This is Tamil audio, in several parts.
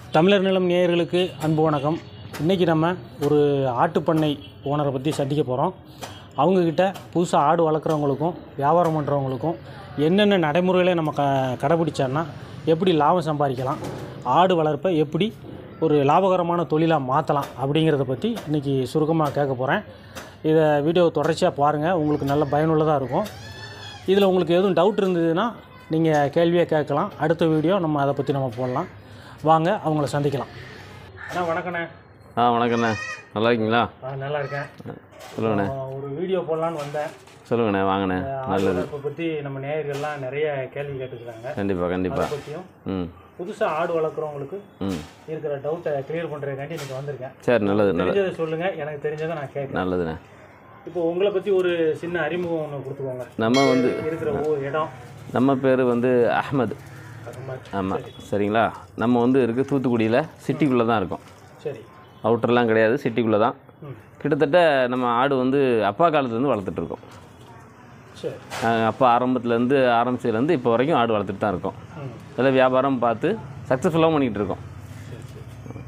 தமிழர் நிலம் நேயர்களுக்கு அன்பு வணக்கம் இன்றைக்கி நம்ம ஒரு ஆட்டுப்பண்ணை ஓனரை பற்றி சந்திக்க போகிறோம் அவங்கக்கிட்ட புதுசாக ஆடு வளர்க்குறவங்களுக்கும் வியாபாரம் பண்ணுறவங்களுக்கும் என்னென்ன நடைமுறைகளை நம்ம க கடைப்பிடிச்சோன்னா எப்படி லாபம் சம்பாதிக்கலாம் ஆடு வளர்ப்பை எப்படி ஒரு லாபகரமான தொழிலாக மாற்றலாம் அப்படிங்கிறத பற்றி இன்றைக்கி சுருக்கமாக கேட்க போகிறேன் இதை வீடியோவை தொடர்ச்சியாக பாருங்கள் உங்களுக்கு நல்ல பயனுள்ளதாக இருக்கும் இதில் உங்களுக்கு எதுவும் டவுட் இருந்ததுன்னா நீங்கள் கேள்வியாக கேட்கலாம் அடுத்த வீடியோ நம்ம அதை பற்றி நம்ம போடலாம் வாங்க அவங்கள சந்திக்கலாம் அண்ணா வணக்கண்ணே ஆ வணக்கண்ணே நல்லா இருக்கீங்களா ஆ நல்லா இருக்கேன் சொல்லுங்கண்ணே ஆ, ஒரு வீடியோ போடலான்னு வந்தேன் சொல்லுங்கண்ணே வாங்கண்ணே ஆடு வளர்ப்பை பற்றி நம்ம நேயர்கள்லாம் நிறைய கேள்வி கேட்டுக்கிறாங்க கண்டிப்பாக அதை கண்டிப்பாக பற்றியும் ம் புதுசாக ஆடு வளர்க்குறவங்களுக்கு ம் இருக்கிற டவுட்டை கிளியர் பண்ணுறதுக்காண்டி இன்றைக்கி வந்திருக்கேன் சரி நல்லது நல்லது தெரிஞ்சதை சொல்லுங்கள் எனக்கு தெரிஞ்சதை நான் கேட்குறேன் நல்லதுண்ணே இப்போ உங்களை பற்றி ஒரு சின்ன அறிமுகம் ஒன்று கொடுத்துக்கோங்க நம்ம வந்து இருக்கிற ஊர் இடம் நம்ம பேர் வந்து அஹ்மத் அது மாதிரி ஆமாம் சரிங்களா நம்ம வந்து இருக்குது தூத்துக்குடியில் சிட்டிக்குள்ளே தான் இருக்கோம் சரி அவுட்டர்லாம் கிடையாது சிட்டிக்குள்ளே தான் ம் கிட்டத்தட்ட நம்ம ஆடு வந்து அப்பா காலத்துலேருந்து வளர்த்துட்ருக்கோம் சரி அப்பா ஆரம்பத்துலேருந்து ஆரம்பிச்சதுலேருந்து இப்போ வரைக்கும் ஆடு வளர்த்துட்டு தான் இருக்கோம் ம் இதில் வியாபாரம் பார்த்து சக்ஸஸ்ஃபுல்லாகவும் பண்ணிகிட்டு இருக்கோம் சரி சரி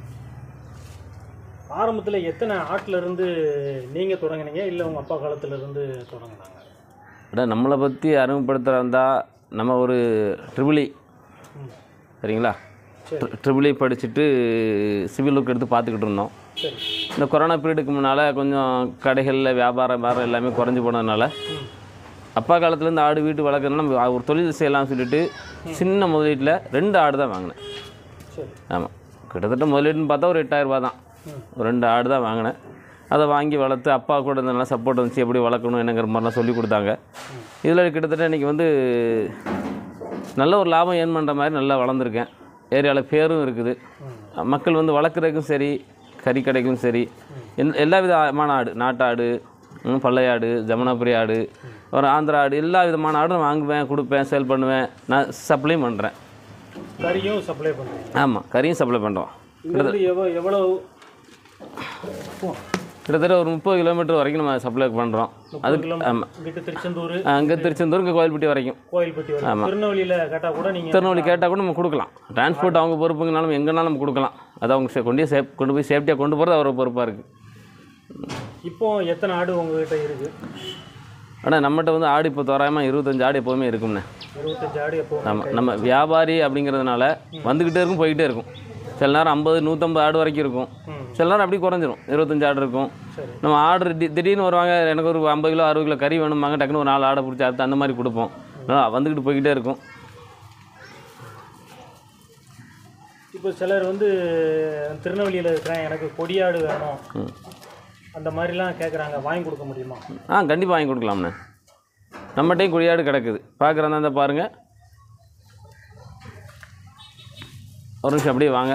ஆரம்பத்தில் எத்தனை ஆட்டுல இருந்து நீங்கள் தொடங்குனீங்க இல்லை உங்கள் அப்பா காலத்துல இருந்து தொடங்குனாங்க அட நம்மளை பற்றி அறிமுகப்படுத்துகிறதா நம்ம ஒரு ட்ரிபிளி ம் சரிங்களா சரி ட்ரிபிளி படிச்சுட்டு சிவில் ஒர்க் எடுத்து பார்த்துக்கிட்டு இருந்தோம் சரி இந்த கொரோனா பீரியடுக்கு முன்னால் கொஞ்சம் கடைகளில் வியாபாரம் வேறு எல்லாமே குறைஞ்சி போனதுனால ம் அப்பா காலத்துலேருந்து ஆடு வீட்டு வளர்க்குறதுனா நம்ம ஒரு தொழில் செய்யலாம்னு சொல்லிட்டு சின்ன முதலீட்டில் ரெண்டு ஆடு தான் வாங்கினேன் சரி ஆமாம் கிட்டத்தட்ட முதலீடுன்னு பார்த்தா ஒரு எட்டாயிரரூபா தான் ம் ஒரு ரெண்டு ஆடு தான் வாங்கினேன் அதை வாங்கி வளர்த்து அப்பா கூட இந்த நல்லா சப்போர்ட் வந்துச்சு எப்படி வளர்க்கணும் என்னங்கிற மாதிரிலாம் சொல்லி கொடுத்தாங்க இதில் கிட்டத்தட்ட இன்றைக்கி வந்து நல்ல ஒரு லாபம் ஏர்ன் பண்ணுற மாதிரி நல்லா வளர்ந்துருக்கேன் ஏரியாவில் பேரும் இருக்குது மக்கள் வந்து வளர்க்குறதுக்கும் சரி கறி கடைக்கும் சரி எல் எல்லா விதமான ஆடு நாட்டாடு ம், பல்லையாடு ஜமுனாபுரி ஆடு ஒரு ஆந்திரா ஆடு எல்லா விதமான ஆடும் நான் வாங்குவேன் கொடுப்பேன் சேல் பண்ணுவேன் நான் சப்ளையும் பண்ணுறேன் கறியும் சப்ளை பண்ணுறீங்க ஆமாம் கறியும் சப்ளை பண்ணுறோம் இங்கேருந்து எவ்வளோ எவ்வளோ கிட்டத்தட்ட ஒரு முப்பது கிலோமீட்டர் வரைக்கும் நம்ம சப்ளை பண்ணுறோம் அதுக்கு ஆமாம் இங்கிட்ட திருச்செந்தூர் அங்கே திருச்செந்தூர் இங்கே கோயில்பட்டி வரைக்கும் கோயில்பட்டி வரைக்கும் திருநெல்வேலியில் கேட்டால் கூட நீங்கள் திருநெல்வேலி கேட்டால் கூட நம்ம கொடுக்கலாம் டிரான்ஸ்போர்ட் அவங்க பொறுப்புங்கனாலும் எங்கேனாலும் நம்ம கொடுக்கலாம் அது அவங்க சே- கொண்டு போய் சேஃப் கொண்டு போய் சேஃப்டியாக கொண்டு போகிறது அவரோட பொறுப்பாக இருக்குது இப்போ எத்தனை ஆடு உங்ககிட்ட இருக்குது ஆனால் நம்மகிட்ட வந்து ஆடு இப்போ தோராயமாக இருபத்தஞ்சு ஆடு எப்போவுமே இருக்கும்ண்ணே இருபத்தஞ்சு ஆடு எப்போ நம்ம நம்ம வியாபாரி அப்படிங்கிறதுனால வந்துக்கிட்டே இருக்கும் போய்கிட்டே இருக்கும் சில நேரம் ஐம்பது நூற்றம்பது ஆடு வரைக்கும் இருக்கும் ம் சில நேரம் அப்படியே குறைஞ்சிரும் இருபத்தஞ்சு ஆடு இருக்கும் சரி நம்ம ஆர்டர் தி திடீர்னு வருவாங்க எனக்கு ஒரு ஐம்பது கிலோ அறுபது கிலோ கறி வேணுமாங்க டக்குன்னு ஒரு நாலு ஆடை பிடிச்சி அறுத்து அந்த மாதிரி கொடுப்போம் அதனால வந்துக்கிட்டு போய்கிட்டே இருக்கும் இப்போ சிலர் வந்து திருநெல்வேலியில் இருக்கிறேன் எனக்கு கொடியாடு வேணும் அந்த மாதிரிலாம் கேட்குறாங்க வாங்கி கொடுக்க முடியுமா ஆ கண்டிப்பாக வாங்கி கொடுக்கலாம்ண்ணே நம்மகிட்டையும் குடியாடு கிடக்குது பார்க்குறதா இருந்தால் பாருங்கள் ஒரு நிமிஷம் அப்படியே வாங்க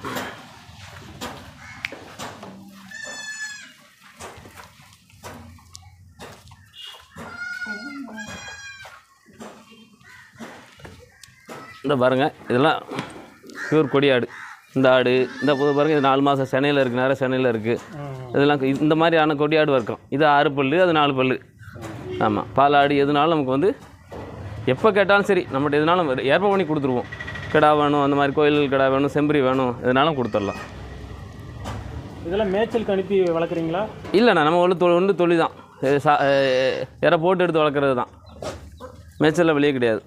இந்த பாருங்கள் இதெல்லாம் பியூர் கொடியாடு இந்த ஆடு இந்த புது பாருங்கள் இது நாலு மாதம் சென்னையில் இருக்குது நிறைய சென்னையில் இருக்குது ம் இதெல்லாம் கு- இந்த மாதிரியான கொடியாடு இருக்கும் இது ஆறு பல்லு அது நாலு பல்லு ஆமாம் பாலாடு எதுனாலும் நமக்கு வந்து எப்போ கேட்டாலும் சரி நம்மகிட்ட எதுனாலும் வரு- ஏற்பாடு பண்ணி கொடுத்துருவோம் கிடா வேணும் அந்த மாதிரி கோயில் கிடா வேணும் செம்பரி வேணும் எதுனாலும் கொடுத்துடலாம் இதெல்லாம் மேய்ச்சலுக்கு அனுப்பி வளர்க்குறீங்களா இல்லைண்ணா நம்ம ஒன்று தொ ஒன்று தொழில் தான் இது சா அஹ் இறை போட்டு எடுத்து வளர்க்குறது தான் மேய்ச்சலில் வெளியே கிடையாது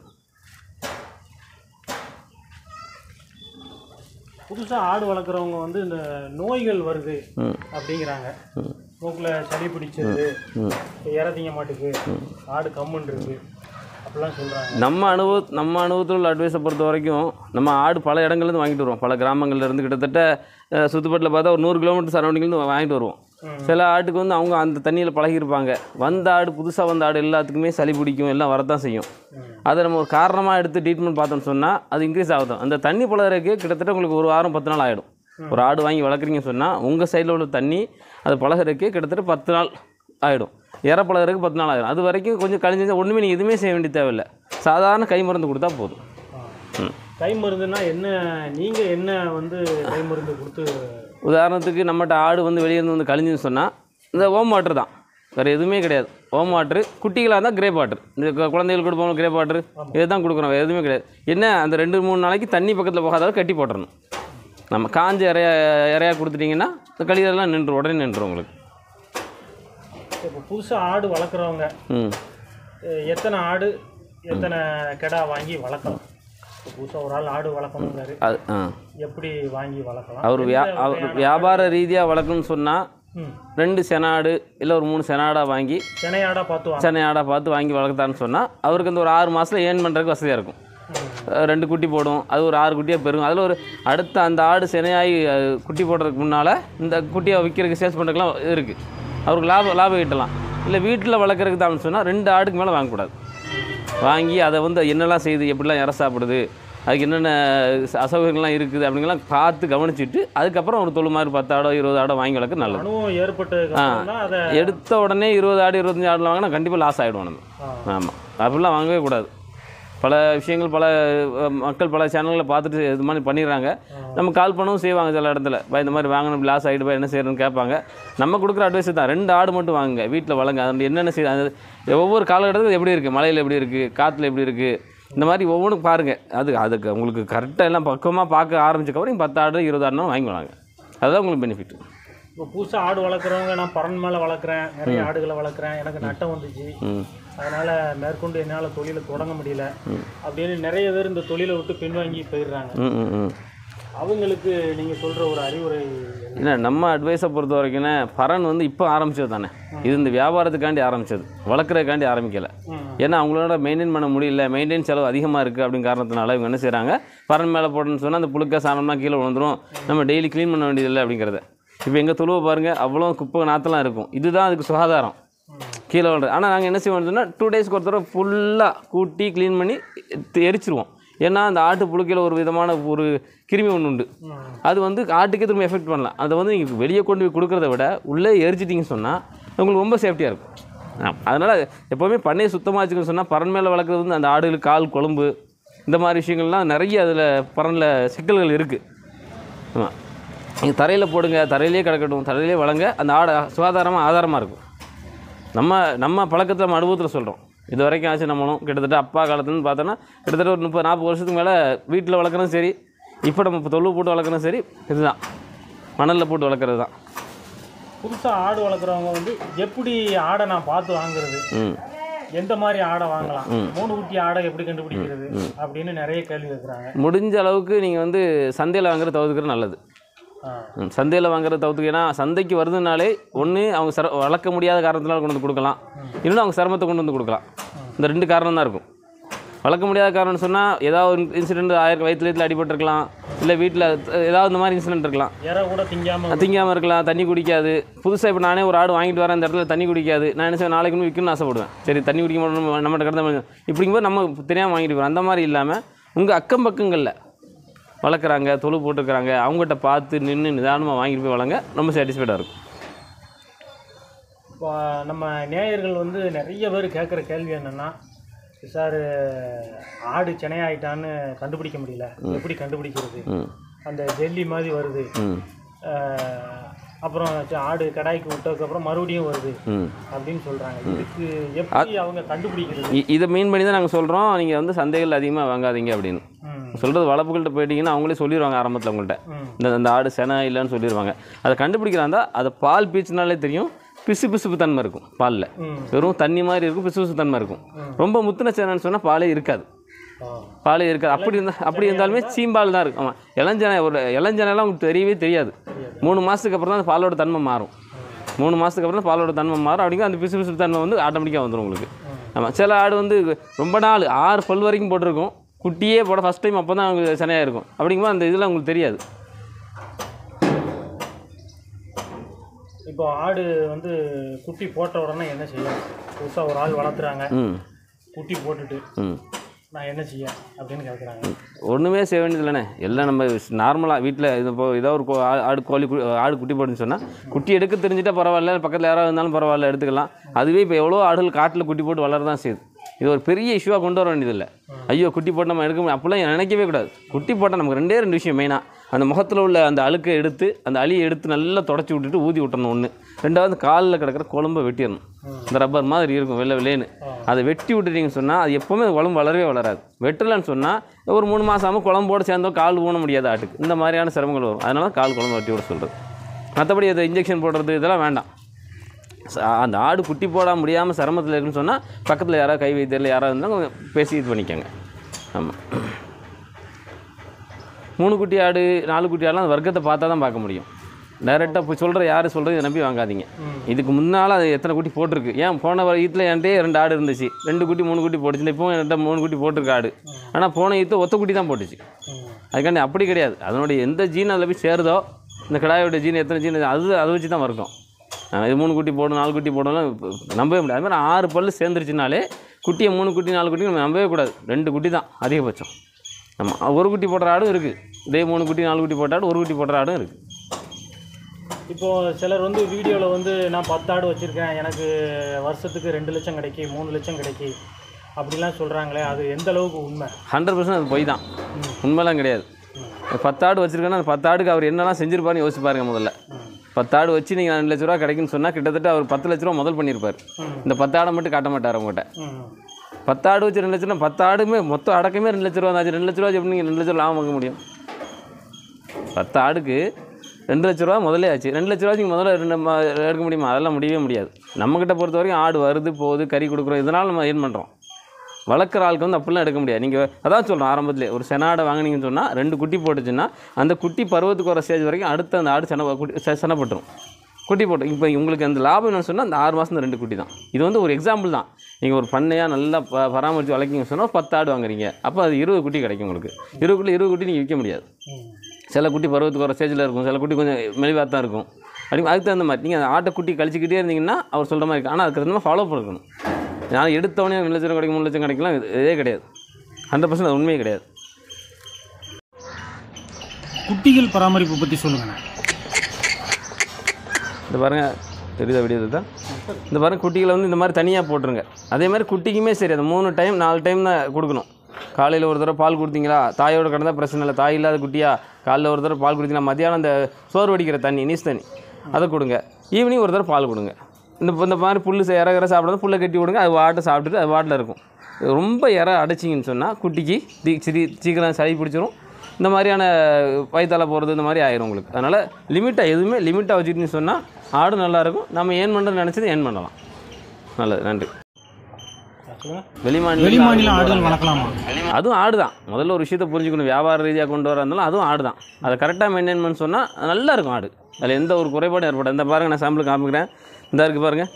புதுசாக ஆடு வளர்க்குறவங்க வந்து இந்த நோய்கள் வருது ம் அப்படிங்கிறாங்க மூக்கில் சளி பிடிச்சிருது ம் இற திங்க மாட்டுக்கு ஆடு கம்முன்னு இருக்கு அப்படிலாம் சொல்கிறாங்க நம்ம அனுபவ நம்ம அனுபவத்தில் உள்ள அட்வைஸை பொறுத்த வரைக்கும் நம்ம ஆடு பல இடங்கள்லேருந்து வாங்கிட்டு வருவோம் பல கிராமங்கள்ல இருந்து கிட்டத்தட்ட அஹ், சுத்துப்பட்டில் பார்த்தா ஒரு நூறு கிலோமீட்டர் சரௌண்டிங்லேருந்து வாங்கிட்டு வருவோம் ம். சில ஆட்டுக்கு வந்து அவங்க அந்த தண்ணியில் பழகியிருப்பாங்க வந்த ஆடு புதுசாக வந்த ஆடு எல்லாத்துக்குமே சளி பிடிக்கும் எல்லாம் வரத்தான் செய்யும் ம். அதை நம்ம ஒரு காரணமாக எடுத்து ட்ரீட்மெண்ட் பார்த்தோம்னு சொன்னால் அது இன்க்ரீஸ் ஆகுது அந்த தண்ணி பழகிறதுக்கு கிட்டத்தட்ட உங்களுக்கு ஒரு வாரம் பத்து நாள் ஆகிடும் ஒரு ஆடு வாங்கி வளர்க்குறீங்கன்னு சொன்னால் உங்கள் சைடில் உள்ள தண்ணி அது பழகிறதுக்கு கிட்டத்தட்ட பத்து நாள் ஆகிடும் இற பழகிறதுக்கு பத்து நாள் ஆகிடும் அது வரைக்கும் கொஞ்சம் கழிஞ்சு ஒன்றுமே நீங்கள் எதுவுமே செய்ய வேண்டிய தேவையில்லை சாதாரண கை மருந்து கொடுத்தா போதும் ஆ. கை மருந்துன்னா என்ன நீங்கள் என்ன வந்து கை மருந்து கொடுத்து உதாரணத்துக்கு நம்மகிட்ட ஆடு வந்து வெளியே இருந்து வந்து கழிஞ்சுன்னு சொன்னால் இந்த ஓம் வாட்டர் தான் வேறு எதுவுமே கிடையாது ஓம் வாட்ரு குட்டிகளாக இருந்தால் கிரேப் வாட்டர் இந்த கு- குழந்தைகளுக்கு கொடுப்போம் கிரேப் வாட்டர் இதை தான் கொடுக்குறோம் வேறு எதுவுமே கிடையாது என்ன அந்த ரெண்டு மூணு நாளைக்கு தண்ணி பக்கத்தில் போகாத அளவுக்கு கட்டி போட்டுறணும் நம்ம காஞ்ச இறையா இறையா கொடுத்துட்டிங்கன்னா இந்த கழிவுலாம் நின்று உடனே நின்றுரும் உங்களுக்கு இப்போ புதுசாக ஆடு வளர்க்குறவங்க ம் அஹ், எத்தனை ஆடு எத்தனை கெடா வாங்கி வளர்க்கலாம் இப்போ புதுசாக ஒரு ஆள் ஆடு வளர்க்கணுங்கிறாரு அது ஆ எப்படி வாங்கி வளர்க்கலாம் அவர் வியா அவர் வியாபார ரீதியாக வளர்க்கணும்னு சொன்னால் ம் ரெண்டு செனாடு இல்லை ஒரு மூணு செனாடாக வாங்கி சென்னை ஆடா பார்த்து வாங்க சென்னை ஆடாக பார்த்து வாங்கி வளர்த்தான்னு சொன்னால் அவருக்கு அந்த ஒரு ஆறு மாதத்தில் ஏர்ன் பண்ணுறதுக்கு வசதியாக இருக்கும் அஹ் ரெண்டு குட்டி போடும் அது ஒரு ஆறு குட்டியாக பெருகும் அதில் ஒரு அடுத்த அந்த ஆடு சினையாகி அஹ், குட்டி போடுறதுக்கு முன்னால் இந்த குட்டியை விற்கிறதுக்கு சேல்ஸ் பண்ணுறதுக்குலாம் இருக்குது அவருக்கு லாபம் லாபம் ஈட்டலாம் இல்லை வீட்டில் வளர்க்குறதுக்கு தான் சொன்னால் ரெண்டு ஆடுக்கு மேலே வாங்கக்கூடாது வாங்கி அதை வந்து என்னெல்லாம் செய்யுது எப்படிலாம் இற சாப்பிடுது அதுக்கு என்னென்ன ச- அசௌகரியங்கள்லாம் இருக்குது அப்படிங்கலாம் பார்த்து கவனிச்சுட்டு அதுக்கப்புறம் ஒரு தொழு மாதிரி பத்து ஆடோ இருபது ஆடோ வாங்கி வளர்க்க நல்லது அனுபவம் ஏற்பட்டதுக்கு அப்புறம் தான் அதை எடுத்த உடனே இருபது ஆடு இருபத்தஞ்சு ஆடுலாம் வாங்கினா கண்டிப்பாக லாஸ் ஆகிடுவோம் நம்ம ஆ. ஆமாம் அப்படிலாம் வாங்கவே கூடாது பல விஷயங்கள் பல அஹ், மக்கள் பல சேனல்களை பார்த்துட்டு இது மாதிரி பண்ணிடுறாங்க நம்ம கால் பண்ணவும் செய்வாங்க சில இடத்துல பா இந்த மாதிரி வாங்கணும் லாஸ் ஆகிட்டு பா என்ன செய்யணும்னு கேட்பாங்க நம்ம கொடுக்குற அட்வைஸ் தான் ரெண்டு ஆடு மட்டும் வாங்குங்க வீட்டில் வளங்க அது என்னென்ன செய்ய அது ஒவ்வொரு காலகட்டத்தில் எப்படி இருக்குது மலையில் எப்படி இருக்குது காற்றுல எப்படி இருக்குது இந்த மாதிரி ஒவ்வொன்றும் பாருங்கள் அது அதுக்கு உங்களுக்கு கரெக்டாக எல்லாம் பக்குவமாக பார்க்க ஆரம்பிச்சக்கப்புறம் நீங்கள் பத்து ஆடு இருபது ஆடுனா வாங்கி வளாங்க அதுதான் உங்களுக்கு பெனிஃபிட் இப்போ புதுசாக ஆடு வளர்க்குறவங்க நான் பறன் மேலே வளர்க்குறேன் நிறைய ஆடுகளை வளர்க்குறேன் எனக்கு நட்டம் வந்துச்சு ம் அதனால் மேற்கொண்டு என்னால் தொழிலை தொடங்க முடியல அப்படின்னு நிறைய பேர் இந்த தொழிலை விட்டு பின்வாங்கி போயிடுறாங்க ம் ம் ம் அவங்களுக்கு நீங்கள் சொல்கிற ஒரு அறிவுரை என்ன? இல்லை நம்ம அட்வைஸை பொறுத்த வரைக்கும்னா பரன் வந்து இப்போ ஆரம்பிச்சது தானே இது இந்த வியாபாரத்துக்காண்டி ஆரம்பிச்சது வளர்க்குறதுக்காண்டி ஆரம்பிக்கலை ம். ஏன்னா அவங்களோட மெயின்டைன் பண்ண முடியல மெயின்டைன் செலவு அதிகமாக இருக்குது அப்படின்னு காரணத்தினால இவங்க என்ன செய்கிறாங்க பரன் மேலே போடணும்னு சொன்னால் அந்த புழுக்க சாணம்லாம் கீழே விழுந்துரும் நம்ம டெய்லி க்ளீன் பண்ண வேண்டியதில்லை அப்படிங்கிறத இப்போ எங்கள் துளுவை பாருங்கள் அவ்வளோ குப்பை நாத்தெல்லாம் இருக்கும் இதுதான் அதுக்கு சுகாதாரம் கீழே விழுறது ஆனால் நாங்கள் என்ன செய்வோம்னு சொன்னால் டூ டேஸ்க்கு ஒரு தடவை ஃபுல்லாக கூட்டி க்ளீன் பண்ணி எ- எரிச்சிருவோம் ஏன்னா அந்த ஆட்டு புழுக்கையில் ஒரு விதமான ஒரு கிருமி ஒன்று உண்டு ம். அது வந்து ஆட்டுக்கே திரும்ப எஃபெக்ட் பண்ணலாம் அதை வந்து நீங்கள் வெளியே கொண்டு போய் கொடுக்குறத விட உள்ளே எரிச்சிட்டிங்கன்னு சொன்னால் உங்களுக்கு ரொம்ப சேஃப்டியாக இருக்கும் அதனால் எப்போவுமே பண்ணையை சுத்தமாக வச்சுக்கணும்னு சொன்னால் பறன் மேலே வளர்க்குறது வந்து அந்த ஆடுகளுக்கு கால் குழம்பு இந்த மாதிரி விஷயங்கள்லாம் நிறைய அதில் பறனில் சிக்கல்கள் இருக்குது ஆமாம் நீங்கள் தரையில் போடுங்க தரையிலே கிடக்கட்டும் தரையிலே வளங்க அந்த ஆடை சுகாதாரமாக ஆதாரமாக இருக்கும் நம்ம நம்ம பழக்கத்தில் நம்ம அனுபவத்தில் சொல்கிறோம் இது வரைக்கும் ஆச்சு நம்மளும் கிட்டத்தட்ட அப்பா காலத்துலன்னு பார்த்தோன்னா கிட்டத்தட்ட ஒரு முப்பது நாற்பது வருஷத்துக்கு மேலே வீட்டில் வளர்க்குறதும் சரி இப்போ நம்ம இப்போ தொழு போட்டு வளர்க்குறதும் சரி இதுதான் மணலில் போட்டு வளர்க்குறது தான் புதுசாக ஆடு வளர்க்குறவங்க வந்து எப்படி ஆடை நான் பார்த்து வாங்குறது ம் எந்த மாதிரி ஆடை வாங்கலாம் மூணு குட்டி ஆடை எப்படி கண்டுபிடிக்கிறது அப்படின்னு நிறைய கேள்வி கேட்குறாங்க முடிஞ்ச அளவுக்கு நீங்கள் வந்து சந்தையில் வாங்குறது தவிர்க்கிறது நல்லது ம், சந்தையில் வாங்குறது தவிர்த்து ஏன்னா சந்தைக்கு வருதுனாலே ஒன்று அவங்க சிர வளர்க்க முடியாத காரணத்தினால கொண்டு வந்து கொடுக்கலாம் இன்னொன்று அவங்க சிரமத்தை கொண்டு வந்து கொடுக்கலாம் இந்த ரெண்டு காரணம் தான் இருக்கும் வளர்க்க முடியாத காரணம்னு சொன்னால் ஏதாவது ஒரு இன்சிடென்ட் ஆயிரம் வயிற்றுல வயிற்றுல அடிபட்டிருக்கலாம் இல்லை வீட்டில் ஏதாவது இந்த மாதிரி இன்சிடென்ட் இருக்கலாம் இற கூட திங்காம திங்காமல் இருக்கலாம் தண்ணி குடிக்காது புதுசாக இப்போ நானே ஒரு ஆடு வாங்கிட்டு வரேன் இந்த இடத்துல தண்ணி குடிக்காது நான் என்ன செய்வேன் நாளைக்கு விற்கணும்னு ஆசைப்படுவேன் சரி தண்ணி குடிக்க மாட்டோம் நம்மகிட்ட கிடந்த இப்படிங்கும்போது நம்ம தெரியாமல் வாங்கிட்டு போகிறோம் அந்த மாதிரி இல்லாமல் உங்கள் அக்கம் பக்கங்களில் வளர்க்குறாங்க தொழு போட்டுருக்குறாங்க அவங்ககிட்ட பார்த்து நின்று நிதானமாக வாங்கிட்டு போய் வளங்க ரொம்ப சாட்டிஸ்ஃபைடாக இருக்கும் இப்போ நம்ம நேயர்கள் வந்து நிறைய பேர் கேட்குற கேள்வி என்னென்னா சார் ஆடு சென்னையாயிட்டான்னு கண்டுபிடிக்க முடியல எப்படி கண்டுபிடிக்கிறது ம் அந்த ஜெல்லி மாதிரி வருது ம் அஹ், அப்புறம் ச- ஆடு கடாய்க்கு விட்டதுக்கப்புறம் மறுபடியும் வருது ம் அப்படின்னு சொல்கிறாங்க இதுக்கு எப்படி அவங்க கண்டுபிடிக்கிறது இ- இதை மீன் பண்ணி தான் நாங்கள் சொல்கிறோம் நீங்கள் வந்து சந்தைகள் அதிகமாக வாங்காதீங்க அப்படின்னு ம் சொல்கிறது வளர்ப்புகள்கிட்ட போயிட்டீங்கன்னா அவங்களே சொல்லிடுவாங்க ஆரம்பத்தில் உங்கள்கிட்ட ம் இந்த இந்த ஆடு செனை இல்லைன்னு சொல்லிடுவாங்க அதை கண்டுபிடிக்கிறாந்தா அதை பால் பீச்சினாலே தெரியும் பிசு பிசுப்பு தன்மை இருக்கும் பாலில் ம் வெறும் தண்ணி மாதிரி இருக்கும் பிசு பிசு தன்மை இருக்கும் ரொம்ப முத்தின சேனைன்னு சொன்னால் பாலே இருக்காது ஆ பாலே இருக்காது அப்படி இருந்தால் அப்படி இருந்தாலுமே சீம்பால் தான் இருக்கும் ஆமாம் இளஞ்சனை ஒரு இளஞ்சனைலாம் உங்களுக்கு தெரியவே தெரியாது மூணு மாதத்துக்கு அப்புறம் தான் அந்த பாலோட தன்மை மாறும் மூணு மாதத்துக்கு அப்புறம் தான் பாலோட தன்மை மாறும் அப்படிங்க அந்த பிசு பிசு தன்மை வந்து ஆட்டோமேட்டிக்காக வந்துடும் உங்களுக்கு ஆமாம் சில ஆடு வந்து ரொம்ப நாள் ஆறு பல் வரைக்கும் போட்டிருக்கும் குட்டியே போட ஃபஸ்ட் டைம் அப்போ தான் அவங்க சனையாக இருக்கும் அப்படிங்கும்போது அந்த இதெல்லாம் உங்களுக்கு தெரியாது இப்போ ஆடு வந்து குட்டி போட்ட உடனே என்ன செய்யணும் புதுசாக ஒரு ஆள் வளர்த்துறாங்க ம் குட்டி போட்டுட்டு ம் நான் என்ன செய்ய அப்படின்னு கேட்குறாங்க ஒன்றுமே செய்ய வேண்டியது இல்லைண்ணே எல்லாம் நம்ம நார்மலாக வீட்டில் இது இப்போ ஏதோ ஒரு கோ- ஆ- ஆடு கோழி கு- ஆடு குட்டி போட்டுன்னு சொன்னால் குட்டி எடுக்க தெரிஞ்சிட்டா பரவாயில்ல பக்கத்தில் யாராவது இருந்தாலும் பரவாயில்ல எடுத்துக்கலாம் அதுவே இப்போ எவ்வளோ ஆடுகள் காட்டில் குட்டி போட்டு வளர தான் செய்யுது இது ஒரு பெரிய இஷ்யூவாக கொண்டு வர வேண்டியதில்லை ஐயோ குட்டி போட்டு நம்ம எடுக்க முடியும் அப்படிலாம் நினைக்கவே கூடாது குட்டி போட்டால் நமக்கு ரெண்டே ரெண்டு விஷயம் மெயினாக அந்த முகத்தில் உள்ள அந்த அழுக்கை எடுத்து அந்த அழியை எடுத்து நல்லா தொடச்சி விட்டுட்டு ஊதி விட்டணும் ஒன்று ரெண்டாவது காலில் கிடக்கிற குழம்பை வெட்டிடணும் இந்த ரப்பர் மாதிரி இருக்கும் வெள்ளை வெள்ளைன்னு அதை வெட்டி விட்டுட்டீங்கன்னு சொன்னால் அது எப்போவுமே குழம்பு வளரவே வளராது வெட்டலைன்னு சொன்னால் ஒரு மூணு மாதம் ஆகும் குழம்போடு சேர்ந்தோம் கால் ஊன முடியாது ஆட்டுக்கு இந்த மாதிரியான சிரமங்கள் வரும் அதனால கால் குழம்பு வெட்டி விட சொல்கிறது மற்றபடி அது இன்ஜெக்ஷன் போடுறது இதெல்லாம் வேண்டாம் ச- அந்த ஆடு குட்டி போட முடியாமல் சிரமத்தில் இருக்குன்னு சொன்னால் பக்கத்தில் யாராவது கை வைத்தியரில் யாராவது இருந்தால் கொஞ்சம் பேசி இது பண்ணிக்கோங்க ஆமாம் மூணு குட்டி ஆடு நாலு குட்டி ஆடுலாம் அந்த வர்க்கத்தை பார்த்தா தான் பார்க்க முடியும் டைரெக்டாக போய் சொல்கிற யார் சொல்கிறது இதை நம்பி வாங்காதீங்க இதுக்கு முன்னால் அது எத்தனை குட்டி போட்டிருக்கு ஏன் போன ஈத்தில் என்கிட்டே ரெண்டு ஆடு இருந்துச்சு ரெண்டு குட்டி மூணு குட்டி போட்டுச்சு இப்போ என்கிட்ட மூணு குட்டி போட்டிருக்கு ஆடு ஆனால் போன ஈத்து ஒத்த குட்டி தான் போட்டுச்சு அதுக்காண்டி அப்படி கிடையாது அதனுடைய எந்த ஜீன் அதில் போய் சேருதோ இந்த கிடாயோட ஜீன் எத்தனை ஜீன் அது அதை வச்சு தான் வர்க்கம் ஆஹ் இது மூணு குட்டி போடும் நாலு குட்டி போடலாம் நம்பவே முடியாது அது மாதிரி ஆறு பல்லு சேர்ந்துருச்சுனாலே குட்டியை மூணு குட்டி நாலு குட்டி நம்ம நம்பவே கூடாது ரெண்டு குட்டி தான் அதிகபட்சம் நம்ம ஒரு குட்டி போடுற ஆடும் இருக்குது இதே மூணு குட்டி நாலு குட்டி போட்ட ஆடு ஒரு குட்டி போடுற ஆடும் இருக்குது இப்போது சிலர் வந்து வீடியோவில் வந்து நான் பத்து ஆடு வச்சுருக்கேன் எனக்கு வருஷத்துக்கு ரெண்டு லட்சம் கிடைக்கி மூணு லட்சம் கிடைக்கி அப்படிலாம் சொல்கிறாங்களே அது எந்த அளவுக்கு உண்மை ஹண்ட்ரட் பர்சன்ட் அது பொய் தான் உண்மைலாம் கிடையாது பத்து ஆடு வச்சுருக்கேன்னா அந்த பத்து ஆடுக்கு அவர் என்னெல்லாம் செஞ்சிருப்பாருன்னு யோசிச்சு பாருங்க முதல்ல பத்து ஆடு வச்சு நீங்கள் ரெண்டு லட்ச ரூபா கிடைக்குன்னு சொன்னால் கிட்டத்தட்ட அவர் பத்து லட்ச ரூபா முதல் பண்ணியிருப்பார் இந்த பத்து ஆடை மட்டும் காட்ட மாட்டார் உங்கள்கிட்ட ம் பத்து ஆடு வச்சு ரெண்டு லட்சம் பத்து ஆடுமே மொத்தம் அடக்கமே ரெண்டு லட்ச ரூபா ஆச்சு ரெண்டு லட்ச ரூபா எப்படி நீங்கள் ரெண்டு லட்ச ரூபா லாபம் வாங்க முடியும் பத்து ஆடுக்கு ரெண்டு லட்ச ரூபா முதலே ஆச்சு ரெண்டு லட்ச ரூபாய்க்கு முதல்ல ரெண்டு ம- எடுக்க முடியுமா அதெல்லாம் முடியவே முடியாது நம்மக்கிட்ட பொறுத்த வரைக்கும் ஆடு வருது போகுது கறி கொடுக்குறோம் இதனால் நம்ம ஏன் பண்ணுறோம் வளர்க்குற ஆளுக்கு வந்து அப்படிலாம் எடுக்க முடியாது நீங்கள் அதான் சொல்கிறோம் ஆரம்பத்திலே ஒரு செனாடை வாங்குனீங்கன்னு சொன்னால் ரெண்டு குட்டி போட்டுச்சுன்னா அந்த குட்டி பருவத்துக்கு வர ஸ்டேஜ் வரைக்கும் அடுத்து அந்த ஆடு சென குட்டி செ- செனப்பட்டுரும் குட்டி போட்டு இப்போ உங்களுக்கு அந்த லாபம் என்னன்னு சொன்னால் அந்த ஆறு மாதம் ரெண்டு குட்டி தான் இது வந்து ஒரு எக்ஸாம்பிள் தான் நீங்கள் ஒரு பண்ணையாக நல்லா ப பராமரித்து வளர்க்கிங்க சொன்னால் பத்து ஆடு வாங்குறீங்க அப்போ அது இருபது குட்டி கிடைக்கும் உங்களுக்கு இருபது குட்டி இருபது குட்டி நீங்கள் விற்க முடியாது ம் சில குட்டி பருவத்துக்கு வர ஸ்டேஜில் இருக்கும் சில குட்டி கொஞ்சம் மெலிவாக தான் இருக்கும் அப்படி அதுக்கு தகுந்த மாதிரி நீங்கள் அந்த ஆட்டை குட்டி கழிச்சிக்கிட்டே இருந்தீங்கன்னா அவர் சொல்கிற மாதிரி இருக்கும் ஆனால் அதுக்கு தகுந்த மாதிரி ஃபாலோ பண்ணணும் நான் எடுத்தவொடனே ரெண்டு லட்சம் கிடைக்கும் மூணு லட்சம் கிடைக்கலாம் இது- இதே கிடையாது ஹண்ட்ரட் பர்சன்ட் அது உண்மையே கிடையாது குட்டிகள் பராமரிப்பு பற்றி சொல்லுங்கண்ணே இந்த பாருங்கள் தெரியுதா வீடியோ தான் இந்த பாருங்க குட்டிகளை வந்து இந்த மாதிரி தனியாக போட்டுருங்க அதே மாதிரி குட்டிக்குமே சரி அது மூணு டைம் நாலு டைம் தான் கொடுக்கணும் காலையில் ஒரு தடவை பால் கொடுத்தீங்களா தாயோட கிடந்தா பிரச்சனை இல்லை தாய் இல்லாத குட்டியா காலையில் ஒரு தடவை பால் கொடுத்தீங்களா மத்தியானம் அந்த சோறு வடிக்கிற தண்ணி நீஸ் தண்ணி அதை கொடுங்க ஈவினிங் ஒரு தடவை பால் கொடுங்க இந்த இந்த மாதிரி புல் இற இற சாப்பிடாத புல்லை கட்டி விடுங்க அது வாட்டை சாப்பிட்டுட்டு அது வாட்டில் இருக்கும் ரொம்ப இற அடைச்சிங்கன்னு சொன்னால் குட்டிக்கு தி சிரி சீக்கிரம் சளி பிடிச்சிரும் இந்த மாதிரியான வயிற்றால போகிறது இந்த மாதிரி ஆயிரும் உங்களுக்கு அதனால் லிமிட்டாக எதுவுமே லிமிட்டாக வச்சுக்கிட்டுன்னு சொன்னால் ஆடு நல்லாயிருக்கும் நம்ம ஏன் பண்ணுறது நினச்சது ஏன் பண்ணலாம் நல்லது நன்றி வெளிமாநில வெளிமாநில ஆடுகள் வளர்க்கலாமா அதுவும் ஆடு தான் முதல்ல ஒரு விஷயத்தை புரிஞ்சுக்கணும் வியாபார ரீதியாக கொண்டு வர இருந்தாலும் அதுவும் ஆடு தான் அதை கரெக்டாக மெயின்டைன் பண்ண சொன்னால் நல்லா இருக்கும் ஆடு அதில் எந்த ஒரு குறைபாடும் ஏற்படாது இந்த பாருங்க நான் சாம்பிள் காமிக்கிறேன் இந்த இருக்கு பாருங்க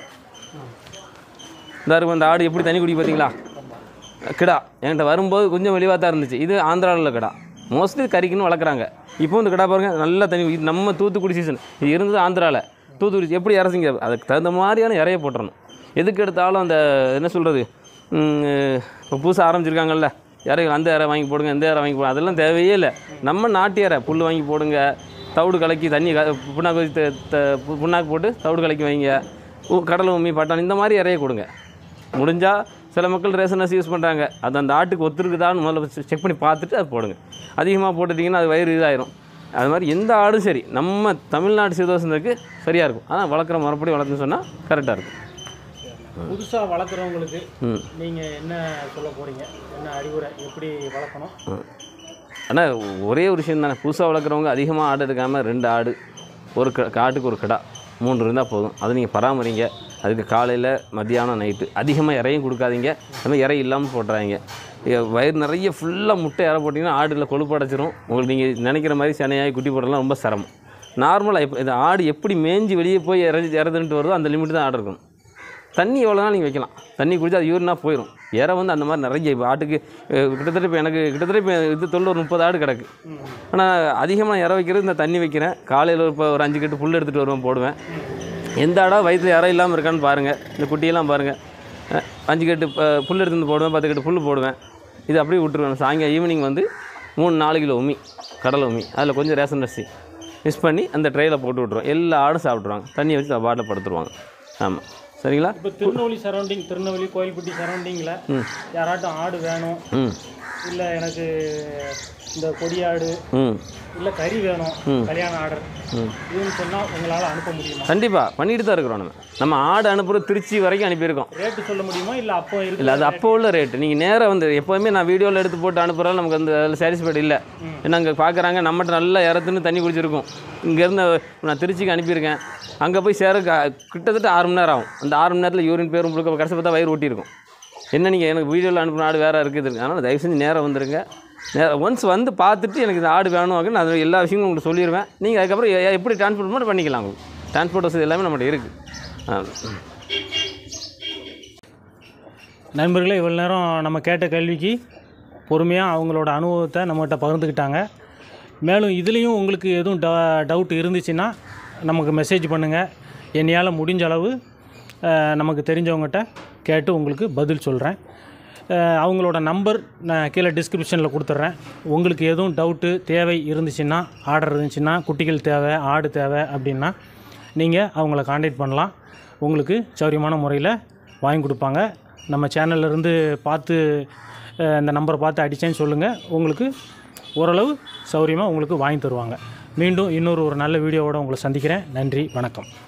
இந்த இருக்கு இந்த ஆடு எப்படி தண்ணி குடி பார்த்தீங்களா கிடா என்கிட்ட வரும்போது கொஞ்சம் வெளிவாக தான் இருந்துச்சு இது ஆந்திராவில் உள்ள கிடா மோஸ்ட்லி கறிக்குன்னு வளர்க்குறாங்க இப்போ இந்த கிடா பாருங்க நல்லா தண்ணி இது நம்ம தூத்துக்குடி சீசன் இது இருந்தது ஆந்திராவில் தூத்துக்குடி எப்படி இறச்சிங்க அதுக்கு தகுந்த மாதிரியான இறைய போட்டுறணும் எதுக்கு எடுத்தாலும் அந்த என்ன சொல்கிறது இப்போ புதுசாக ஆரம்பிச்சிருக்காங்கல்ல இறைகள் அந்த இறை வாங்கி போடுங்க இந்த இறை வாங்கி போடுங்க அதெல்லாம் தேவையே இல்லை நம்ம நாட்டு இறை புல் வாங்கி போடுங்க தவிடு கலக்கி தண்ணி க புண்ணாக்கு வச்சு த- த- பு- புண்ணாக்கு போட்டு தவிடு கலக்கி வைங்க உ- கடலை உம்மி பட்டாணி இந்த மாதிரி இறைய கொடுங்க முடிஞ்சால் சில மக்கள் ரேஷன் அரிசி யூஸ் பண்ணுறாங்க அது அந்த ஆட்டுக்கு ஒத்துருக்குதான்னு முதல்ல செக் பண்ணி பார்த்துட்டு அது போடுங்க அதிகமாக போட்டுட்டிங்கன்னா அது வயிறு இதாயிரும் அது மாதிரி எந்த ஆடும் சரி நம்ம தமிழ்நாடு சீதோசனத்துக்கு சரியாக இருக்கும் ஆனால் வளர்க்குற மறுபடி வளர்த்துன்னு சொன்னால் கரெக்டாக இருக்கும் புதுசாக வளர்க்குறவங்களுக்கு ம் நீங்கள் என்ன சொல்ல போகிறீங்க என்ன அறிவுரை எப்படி வளர்க்கணும் ஆனால் ஒரே ஒரு விஷயம் தானே புதுசாக வளர்க்குறவங்க அதிகமாக ஆடு எடுக்காமல் ரெண்டு ஆடு ஒரு க காட்டுக்கு ஒரு கடா மூன்று இருந்தால் போதும் அதை நீங்கள் பராமரிங்க அதுக்கு காலையில் மத்தியானம் நைட்டு அதிகமாக இறையும் கொடுக்காதீங்க அது மாதிரி இறை இல்லாமல் போட்டுறாங்க இ- வயிறு நிறைய ஃபுல்லாக முட்டை இறை போட்டிங்கன்னா ஆடில் கொழுப்பு அடைச்சிரும் உங்களுக்கு நீங்கள் நினைக்கிற மாதிரி சனையாகி குட்டி போடலாம் ரொம்ப சிரமம் நார்மலாக இப்போ இந்த ஆடு எப்படி மேய்ஞ்சி வெளியே போய் இறஞ்சி இறந்துட்டு வருதோ அந்த லிமிட் தான் ஆடு இருக்கணும் தண்ணி எவ்வளோ நாள் நீங்கள் வைக்கலாம் தண்ணி குடிச்சா அது யூரினா போயிடும் இறை வந்து அந்த மாதிரி நிறைய இப்போ ஆட்டுக்கு அஹ், கிட்டத்தட்ட இப்போ எனக்கு கிட்டத்தட்ட இப்போ இது தொழில் ஒரு முப்பது ஆடு கிடக்கு ஆனால் அதிகமாக இறை வைக்கிறது இந்த தண்ணி வைக்கிறேன் காலையில் இப்போ ஒரு அஞ்சு கட்டு புல் எடுத்துகிட்டு வருவேன் போடுவேன் எந்த ஆடா வயிற்றுல இறை இல்லாமல் இருக்கான்னு பாருங்கள் இந்த குட்டியெல்லாம் பாருங்கள் அஹ், அஞ்சு கட்டு அஹ், புல் எடுத்து வந்து போடுவேன் பத்து கட்டு புல் போடுவேன் இது அப்படியே விட்டுருவேன் சாயங்காலம் ஈவினிங் வந்து மூணு நாலு கிலோ உமி கடலை உமி அதில் கொஞ்சம் ரேஷன் அரிசி மிக்ஸ் பண்ணி அந்த ட்ரெயில் போட்டு விட்ருவோம் எல்லா ஆடும் சாப்பிட்ருவாங்க தண்ணியை வச்சு பாட்டில் படுத்துருவாங்க ஆமாம் சரிங்களா இப்போ திருநெல்வேலி சரௌண்டிங் திருநெல்வேலி கோயில்பட்டி சரௌண்டிங்கில் ம் யாராட்டும் ஆடு வேணும் ம் இல்லை எனக்கு இந்த கொடியாடு ம் இல்லை கறி வேணும் ம். கல்யாண ஆர்டர் ம் இதுன்னு சொன்னால் உங்களால் அனுப்ப முடியுமா கண்டிப்பாக பண்ணிட்டு தான் இருக்கிறோம் நம்ம நம்ம ஆடு அனுப்புகிறது திருச்சி வரைக்கும் அனுப்பியிருக்கோம் ரேட்டு சொல்ல முடியுமா இல்லை அப்போ இருக்கு இல்லை அது அப்போ உள்ள ரேட்டு நீங்கள் நேராக வந்து எப்போவுமே நான் வீடியோவில் எடுத்து போட்டு அனுப்புகிறதால நமக்கு அந்த அதில் சாட்டிஸ்ஃபைடு இல்லை ஏன்னா அங்கே பார்க்குறாங்க நம்மகிட்ட நல்லா இறத்துன்னு தண்ணி குடிச்சிருக்கும் இங்கேருந்து நான் திருச்சிக்கு அனுப்பியிருக்கேன் அங்கே போய் சேர க- கிட்டத்தட்ட ஆறு மணி நேரம் ஆகும் அந்த ஆறு மணி நேரத்தில் யூரின் பேரும் முழுக்க கடைசி பார்த்தா வயிறு ஒட்டியிருக்கும் என்ன நீங்கள் எனக்கு வீடியோவில் அனுப்புன ஆடு வேறு இருக்குது அதனால் தயவு செஞ்சு நேராக வந்துடுங்க நேரம் ஒன்ஸ் வந்து பார்த்துட்டு எனக்கு இந்த ஆடு வேணும் அப்படின்னு நான் எல்லா விஷயங்களும் உங்களுக்கு சொல்லிடுவேன் நீங்கள் அதுக்கப்புறம் எ- எப்படி டிரான்ஸ்போர்ட் மட்டும் பண்ணிக்கலாம் உங்களுக்கு டிரான்ஸ்போர்ட் வசதி எல்லாமே நம்மகிட்ட இருக்குது நண்பர்களே இவ்வளோ நேரம் நம்ம கேட்ட கேள்விக்கு பொறுமையாக அவங்களோட அனுபவத்தை நம்மகிட்ட பகிர்ந்துக்கிட்டாங்க மேலும் இதுலேயும் உங்களுக்கு எதுவும் ட டவுட் இருந்துச்சுன்னா நமக்கு மெசேஜ் பண்ணுங்கள் என்னையால் முடிஞ்ச அளவு அஹ், நமக்கு தெரிஞ்சவங்ககிட்ட கேட்டு உங்களுக்கு பதில் சொல்கிறேன் அவங்களோட நம்பர் நான் கீழே டிஸ்கிரிப்ஷனில் கொடுத்துட்றேன் உங்களுக்கு எதுவும் டவுட்டு தேவை இருந்துச்சுன்னா ஆர்டர் இருந்துச்சுன்னா குட்டிகள் தேவை ஆடு தேவை அப்படின்னா நீங்கள் அவங்கள காண்டாக்ட் பண்ணலாம் உங்களுக்கு சௌரியமான முறையில் வாங்கி கொடுப்பாங்க நம்ம சேனல்ல இருந்து பார்த்து அஹ், இந்த நம்பரை பார்த்து அடித்தேன்னு சொல்லுங்கள் உங்களுக்கு ஓரளவு சௌரியமாக உங்களுக்கு வாங்கி தருவாங்க மீண்டும் இன்னொரு ஒரு நல்ல வீடியோவோட உங்களை சந்திக்கிறேன் நன்றி வணக்கம்